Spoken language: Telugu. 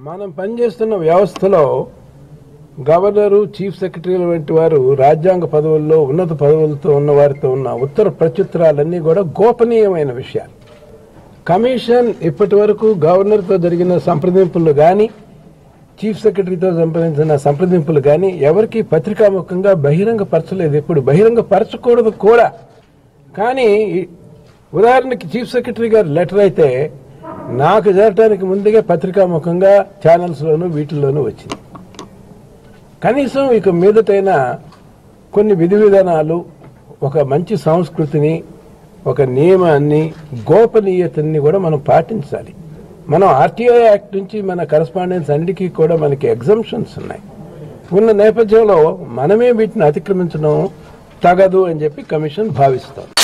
మనం పనిచేస్తున్న వ్యవస్థలో గవర్నరు చీఫ్ సెక్రటరీల వంటి వారు రాజ్యాంగ పదవుల్లో ఉన్నత పదవులతో ఉన్న వారితో ఉన్న ఉత్తర ప్రత్యుత్తరాలన్నీ కూడా గోపనీయమైన విషయాలు కమిషన్ ఇప్పటి వరకు గవర్నర్తో జరిగిన సంప్రదింపులు కానీ చీఫ్ సెక్రటరీతో సంప్రదించిన సంప్రదింపులు కానీ ఎవరికి పత్రికాముఖంగా బహిరంగపరచలేదు ఎప్పుడు బహిరంగపరచకూడదు కూడా కానీ ఈ- ఉదాహరణకి చీఫ్ సెక్రటరీ గారి లెటర్ అయితే నాకు చేరటానికి ముందుగా పత్రికాముఖంగా ఛానల్స్లోనూ వీటిల్లోనూ వచ్చింది కనీసం ఇక మీదటైనా కొన్ని విధి విధానాలు ఒక మంచి సంస్కృతిని ఒక నియమాన్ని గోపనీయతని కూడా మనం పాటించాలి మనం ఆర్టీఐ యాక్ట్ నుంచి మన కరస్పాండెన్స్ అన్నిటికీ కూడా మనకి ఎగ్జంప్షన్స్ ఉన్నాయి ఉన్న నేపథ్యంలో మనమే వీటిని అతిక్రమించడం తగదు అని చెప్పి కమిషన్ భావిస్తోంది